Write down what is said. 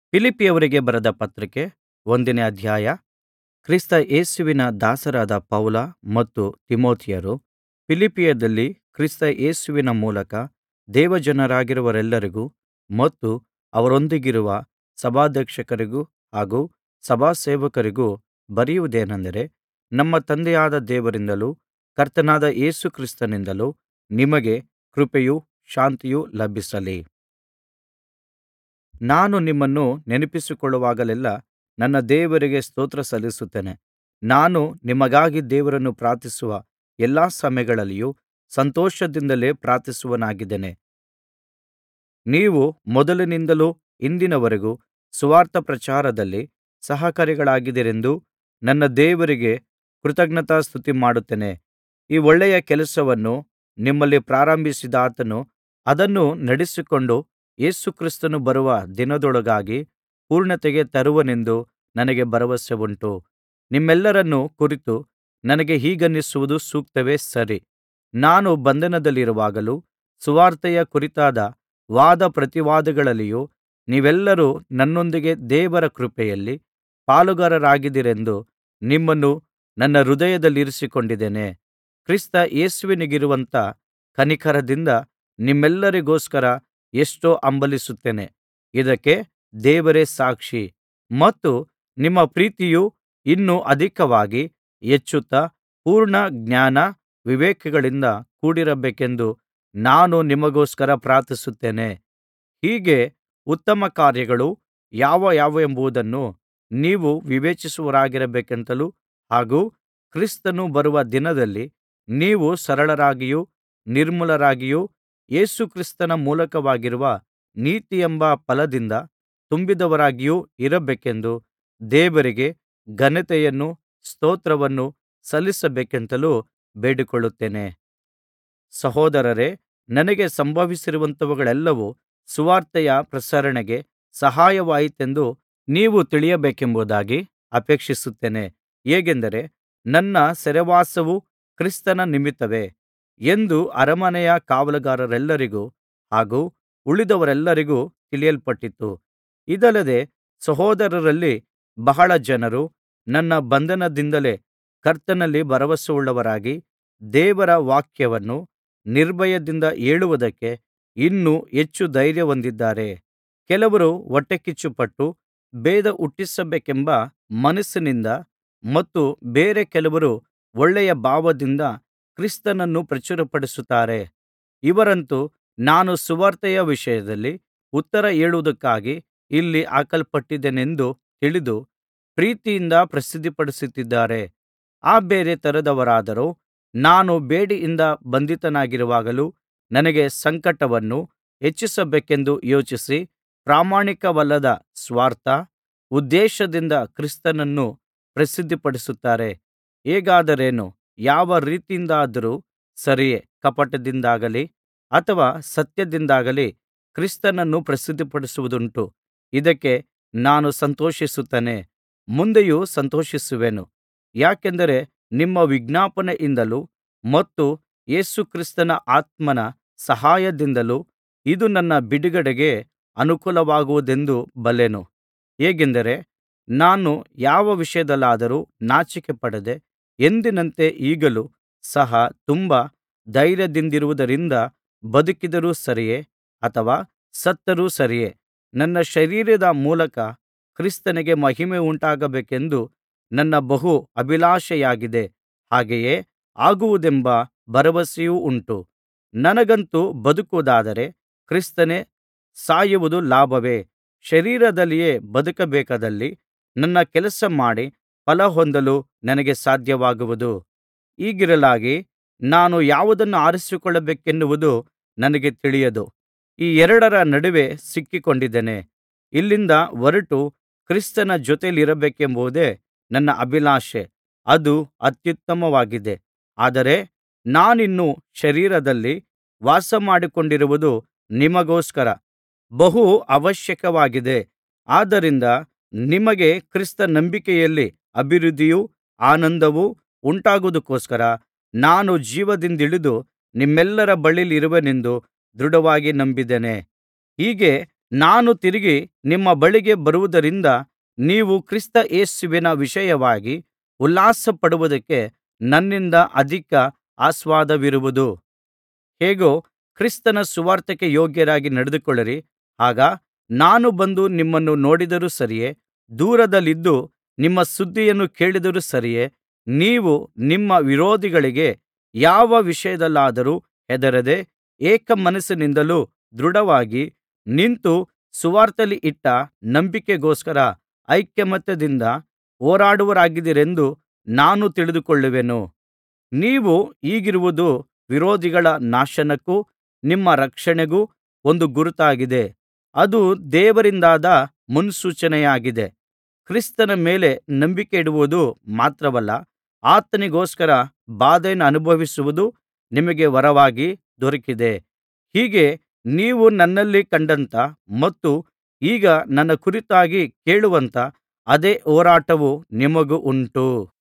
ಫಿಲಿಪ್ಪಿಯವರಿಗೆ ಬರೆದ ಪತ್ರಿಕೆ ಒಂದನೇ ಅಧ್ಯಾಯ ಕ್ರಿಸ್ತ ಯೇಸುವಿನ ದಾಸರಾದ ಪೌಲ ಮತ್ತು ತಿಮೊಥೆಯರು ಫಿಲಿಪ್ಪಿಯದಲ್ಲಿ ಕ್ರಿಸ್ತ ಯೇಸುವಿನ ಮೂಲಕ ದೇವಜನರಾಗಿರುವವರೆಲ್ಲರಿಗೂ ಮತ್ತು ಅವರೊಂದಿಗಿರುವ ಸಭಾಧ್ಯಕ್ಷರಿಗೂ ಹಾಗೂ ಸಭಾಸೇವಕರಿಗೂ ಬರೆಯುವುದೇನೆಂದರೆ ನಮ್ಮ ತಂದೆಯಾದ ದೇವರಿಂದಲೂ ಕರ್ತನಾದ ಯೇಸು ಕ್ರಿಸ್ತನಿಂದಲೂ ನಿಮಗೆ ಕೃಪೆಯೂ ಶಾಂತಿಯೂ ಲಭಿಸಲಿ ನಾನು ನಿಮ್ಮನ್ನು ನೆನಪಿಸಿಕೊಳ್ಳುವಾಗಲೆಲ್ಲಾ ನನ್ನ ದೇವರಿಗೆ ಸ್ತೋತ್ರ ಸಲ್ಲಿಸುತ್ತೇನೆ ನಾನು ನಿಮಗಾಗಿ ದೇವರನ್ನು ಪ್ರಾರ್ಥಿಸುವ ಎಲ್ಲಾ ಸಮಯಗಳಲ್ಲಿಯೂ ಸಂತೋಷದಿಂದಲೇ ಪ್ರಾರ್ಥಿಸುವವನಾಗಿದ್ದೇನೆ ನೀವು ಮೊದಲಿನಿಂದಲೂ ಇಂದಿನವರೆಗೂ ಸುವಾರ್ತ ಪ್ರಚಾರದಲ್ಲಿ ಸಹಕಾರಿಗಳಾಗಿದ್ದೀರೆಂದು ನನ್ನ ದೇವರಿಗೆ ಕೃತಜ್ಞತಾಸ್ತುತಿ ಮಾಡುತ್ತೇನೆ ಈ ಒಳ್ಳೆಯ ಕೆಲಸವನ್ನು ನಿಮ್ಮಲ್ಲಿ ಪ್ರಾರಂಭಿಸಿದಾತನು ಅದನ್ನು ನಡೆಸಿಕೊಂಡು ಯೇಸು ಕ್ರಿಸ್ತನು ಬರುವ ದಿನದೊಳಗಾಗಿ ಪೂರ್ಣತೆಗೆ ತರುವನೆಂದು ನನಗೆ ಭರವಸೆ ಉಂಟು ನಿಮ್ಮೆಲ್ಲರನ್ನು ಕುರಿತು ನನಗೆ ಹೀಗನ್ನಿಸುವುದು ಸೂಕ್ತವೇ ಸರಿ ನಾನು ಬಂಧನದಲ್ಲಿರುವಾಗಲೂ ಸುವಾರ್ತೆಯ ಕುರಿತಾದ ವಾದಪ್ರತಿವಾದಗಳಲ್ಲಿಯೂ ನೀವೆಲ್ಲರೂ ನನ್ನೊಂದಿಗೆ ದೇವರ ಕೃಪೆಯಲ್ಲಿ ಪಾಲುಗಾರರಾಗಿದ್ದೀರೆಂದು ನಿಮ್ಮನ್ನು ನನ್ನ ಹೃದಯದಲ್ಲಿರಿಸಿಕೊಂಡಿದ್ದೇನೆ ಕ್ರಿಸ್ತ ಯೇಸುವಿಗಿರುವಂಥ ಕನಿಕರದಿಂದ ನಿಮ್ಮೆಲ್ಲರಿಗೋಸ್ಕರ ಎಷ್ಟೋ ಹಂಬಲಿಸುತ್ತೇನೆ ಇದಕ್ಕೆ ದೇವರೇ ಸಾಕ್ಷಿ ಮತ್ತು ನಿಮ್ಮ ಪ್ರೀತಿಯು ಇನ್ನೂ ಅಧಿಕವಾಗಿ ಹೆಚ್ಚುತ್ತಾ ಪೂರ್ಣ ಜ್ಞಾನ ವಿವೇಕಗಳಿಂದ ಕೂಡಿರಬೇಕೆಂದು ನಾನು ನಿಮಗೋಸ್ಕರ ಪ್ರಾರ್ಥಿಸುತ್ತೇನೆ ಹೀಗೆ ಉತ್ತಮ ಕಾರ್ಯಗಳು ಯಾವ್ಯಾವೆಂಬುದನ್ನು ನೀವು ವಿವೇಚಿಸುವವರಾಗಿರಬೇಕೆಂತಲೂ ಹಾಗೂ ಕ್ರಿಸ್ತನು ಬರುವ ದಿನದಲ್ಲಿ ನೀವು ಸರಳರಾಗಿಯೂ ನಿರ್ಮಲರಾಗಿಯೂ ಯೇಸು ಕ್ರಿಸ್ತನ ಮೂಲಕವಾಗಿರುವ ನೀತಿಯೆಂಬ ಫಲದಿಂದ ತುಂಬಿದವರಾಗಿಯೂ ಇರಬೇಕೆಂದು ದೇವರಿಗೆ ಘನತೆಯನ್ನೂ ಸ್ತೋತ್ರವನ್ನೂ ಸಲ್ಲಿಸಬೇಕೆಂತಲೂ ಬೇಡಿಕೊಳ್ಳುತ್ತೇನೆ ಸಹೋದರರೇ ನನಗೆ ಸಂಭವಿಸಿರುವಂಥವುಗಳೆಲ್ಲವೂ ಸುವಾರ್ತೆಯ ಪ್ರಸರಣೆಗೆ ಸಹಾಯವಾಯಿತೆಂದು ನೀವು ತಿಳಿಯಬೇಕೆಂಬುದಾಗಿ ಅಪೇಕ್ಷಿಸುತ್ತೇನೆ ಹೇಗೆಂದರೆ ನನ್ನ ಸೆರೆವಾಸವು ಕ್ರಿಸ್ತನ ನಿಮಿತ್ತವೇ ಎಂದು ಅರಮನೆಯ ಕಾವಲುಗಾರರೆಲ್ಲರಿಗೂ ಹಾಗೂ ಉಳಿದವರೆಲ್ಲರಿಗೂ ತಿಳಿಯಲ್ಪಟ್ಟಿತು ಇದಲ್ಲದೆ ಸಹೋದರರಲ್ಲಿ ಬಹಳ ಜನರು ನನ್ನ ಬಂಧನದಿಂದಲೇ ಕರ್ತನಲ್ಲಿ ಭರವಸೆಯುಳ್ಳವರಾಗಿ ದೇವರ ವಾಕ್ಯವನ್ನು ನಿರ್ಭಯದಿಂದ ಹೇಳುವುದಕ್ಕೆ ಇನ್ನೂ ಹೆಚ್ಚು ಧೈರ್ಯ ಹೊಂದಿದ್ದಾರೆ ಕೆಲವರು ಹೊಟ್ಟೆಕಿಚ್ಚುಪಟ್ಟು ಭೇದ ಹುಟ್ಟಿಸಬೇಕೆಂಬ ಮನಸ್ಸಿನಿಂದ ಮತ್ತು ಬೇರೆ ಕೆಲವರು ಒಳ್ಳೆಯ ಭಾವದಿಂದ ಕ್ರಿಸ್ತನನ್ನು ಪ್ರಚುರಪಡಿಸುತ್ತಾರೆ ಇವರಂತೂ ನಾನು ಸುವಾರ್ತೆಯ ವಿಷಯದಲ್ಲಿ ಉತ್ತರ ಹೇಳುವುದಕ್ಕಾಗಿ ಇಲ್ಲಿ ಹಾಕಲ್ಪಟ್ಟಿದ್ದೇನೆಂದು ತಿಳಿದು ಪ್ರೀತಿಯಿಂದ ಪ್ರಸಿದ್ಧಿಪಡಿಸುತ್ತಿದ್ದಾರೆ ಆ ಬೇರೆ ತರದವರಾದರೋ ನಾನು ಬೇಡಿಯಿಂದ ಬಂಧಿತನಾಗಿರುವಾಗಲೂ ನನಗೆ ಸಂಕಟವನ್ನು ಹೆಚ್ಚಿಸಬೇಕೆಂದು ಯೋಚಿಸಿ ಪ್ರಾಮಾಣಿಕವಲ್ಲದ ಸ್ವಾರ್ಥ ಉದ್ದೇಶದಿಂದ ಕ್ರಿಸ್ತನನ್ನು ಪ್ರಸಿದ್ಧಿಪಡಿಸುತ್ತಾರೆ ಹೇಗಾದರೇನು ಯಾವ ರೀತಿಯಿಂದಾದರೂ ಸರಿಯೇ ಕಪಟದಿಂದಾಗಲಿ ಅಥವಾ ಸತ್ಯದಿಂದಾಗಲಿ ಕ್ರಿಸ್ತನನ್ನು ಪ್ರಸಿದ್ಧಿಪಡಿಸುವುದುಂಟು ಇದಕ್ಕೆ ನಾನು ಸಂತೋಷಿಸುತ್ತೇನೆ ಮುಂದೆಯೂ ಸಂತೋಷಿಸುವೆನು ಯಾಕೆಂದರೆ ನಿಮ್ಮ ವಿಜ್ಞಾಪನೆಯಿಂದಲೂ ಮತ್ತು ಯೇಸು ಕ್ರಿಸ್ತನ ಆತ್ಮನ ಸಹಾಯದಿಂದಲೂ ಇದು ನನ್ನ ಬಿಡುಗಡೆಗೆ ಅನುಕೂಲವಾಗುವುದೆಂದು ಬಲ್ಲೆನು ಹೇಗೆಂದರೆ ನಾನು ಯಾವ ವಿಷಯದಲ್ಲಾದರೂ ನಾಚಿಕೆಪಡದೆ ಎಂದಿನಂತೆ ಈಗಲೂ ಸಹ ತುಂಬಾ ಧೈರ್ಯದಿಂದಿರುವುದರಿಂದ ಬದುಕಿದರೂ ಸರಿಯೇ ಅಥವಾ ಸತ್ತರೂ ಸರಿಯೇ ನನ್ನ ಶರೀರದ ಮೂಲಕ ಕ್ರಿಸ್ತನಿಗೆ ಮಹಿಮೆಯುಂಟಾಗಬೇಕೆಂದು ನನ್ನ ಬಹು ಅಭಿಲಾಷೆಯಾಗಿದೆ ಹಾಗೆಯೇ ಆಗುವುದೆಂಬ ಭರವಸೆಯೂ ಉಂಟು ನನಗಂತೂ ಬದುಕುವುದಾದರೆ ಕ್ರಿಸ್ತನೇ ಸಾಯುವುದು ಲಾಭವೇ ಶರೀರದಲ್ಲಿಯೇ ಬದುಕಬೇಕಾದಲ್ಲಿ ನನ್ನ ಕೆಲಸ ಮಾಡಿ ಫಲಹೊಂದಲು ನನಗೆ ಸಾಧ್ಯವಾಗುವುದು ಹೀಗಿರಲಾಗಿ ನಾನು ಯಾವುದನ್ನು ಆರಿಸಿಕೊಳ್ಳಬೇಕೆನ್ನುವುದು ನನಗೆ ತಿಳಿಯದು ಈ ಎರಡರ ನಡುವೆ ಸಿಕ್ಕಿಕೊಂಡಿದ್ದೇನೆ ಇಲ್ಲಿಂದ ಹೊರಟು ಕ್ರಿಸ್ತನ ಜೊತೆಯಲ್ಲಿರಬೇಕೆಂಬುದೇ ನನ್ನ ಅಭಿಲಾಷೆ ಅದು ಅತ್ಯುತ್ತಮವಾಗಿದೆ ಆದರೆ ನಾನಿನ್ನು ಶರೀರದಲ್ಲಿ ವಾಸಮಾಡಿಕೊಂಡಿರುವುದು ನಿಮಗೋಸ್ಕರ ಬಹು ಅವಶ್ಯಕವಾಗಿದೆ ಆದ್ದರಿಂದ ನಿಮಗೆ ಕ್ರಿಸ್ತ ನಂಬಿಕೆಯಲ್ಲಿ ಅಭಿವೃದ್ಧಿಯೂ ಆನಂದವೂ ಉಂಟಾಗುವುದಕ್ಕೋಸ್ಕರ ನಾನು ಜೀವದಿಂದಿಳಿದು ನಿಮ್ಮೆಲ್ಲರ ಬಳಿಯಲ್ಲಿರುವೆನೆಂದು ದೃಢವಾಗಿ ನಂಬಿದ್ದೇನೆ ಹೀಗೆ ನಾನು ತಿರುಗಿ ನಿಮ್ಮ ಬಳಿಗೆ ಬರುವುದರಿಂದ ನೀವು ಕ್ರಿಸ್ತ ಯೇಸುವಿನ ವಿಷಯವಾಗಿ ಉಲ್ಲಾಸಪಡುವುದಕ್ಕೆ ನನ್ನಿಂದ ಅಧಿಕ ಆಸ್ಪದವಿರುವುದು ಹೇಗೋ ಕ್ರಿಸ್ತನ ಸುವಾರ್ತೆಗೆ ಯೋಗ್ಯರಾಗಿ ನಡೆದುಕೊಳ್ಳಿರಿ ಆಗ ನಾನು ಬಂದು ನಿಮ್ಮನ್ನು ನೋಡಿದರೂ ಸರಿಯೇ ದೂರದಲ್ಲಿದ್ದು ನಿಮ್ಮ ಸುದ್ದಿಯನ್ನು ಕೇಳಿದರೂ ಸರಿಯೇ ನೀವು ನಿಮ್ಮ ವಿರೋಧಿಗಳಿಗೆ ಯಾವ ವಿಷಯದಲ್ಲಾದರೂ ಹೆದರದೆ ಏಕಮನಸ್ಸಿನಿಂದಲೂ ದೃಢವಾಗಿ ನಿಂತು ಸುವಾರ್ತೆಯಲ್ಲಿಟ್ಟ ನಂಬಿಕೆಗೋಸ್ಕರ ಐಕಮತ್ಯದಿಂದ ಹೋರಾಡುವವರಾಗಿದ್ದೀರೆಂದು ನಾನು ತಿಳಿದುಕೊಳ್ಳುವೆನು ನೀವು ಹೀಗಿರುವುದು ವಿರೋಧಿಗಳ ನಾಶನಕ್ಕೂ ನಿಮ್ಮ ರಕ್ಷಣೆಗೂ ಒಂದು ಗುರುತಾಗಿದೆ ಅದು ದೇವರಿಂದಾದ ಮುನ್ಸೂಚನೆಯಾಗಿದೆ ಕ್ರಿಸ್ತನ ಮೇಲೆ ನಂಬಿಕೆಯಿಡುವುದು ಮಾತ್ರವಲ್ಲ ಆತನಿಗೋಸ್ಕರ ಬಾಧೆಯನ್ನನುಭವಿಸುವುದು ನಿಮಗೆ ವರವಾಗಿ ದೊರಕಿದೆ ಹೀಗೆ ನೀವು ನನ್ನಲ್ಲಿ ಕಂಡಂಥ ಮತ್ತು ಈಗ ನನ್ನ ಕುರಿತಾಗಿ ಕೇಳುವಂಥ ಅದೇ ಹೋರಾಟವು ನಿಮಗೂ ಉಂಟು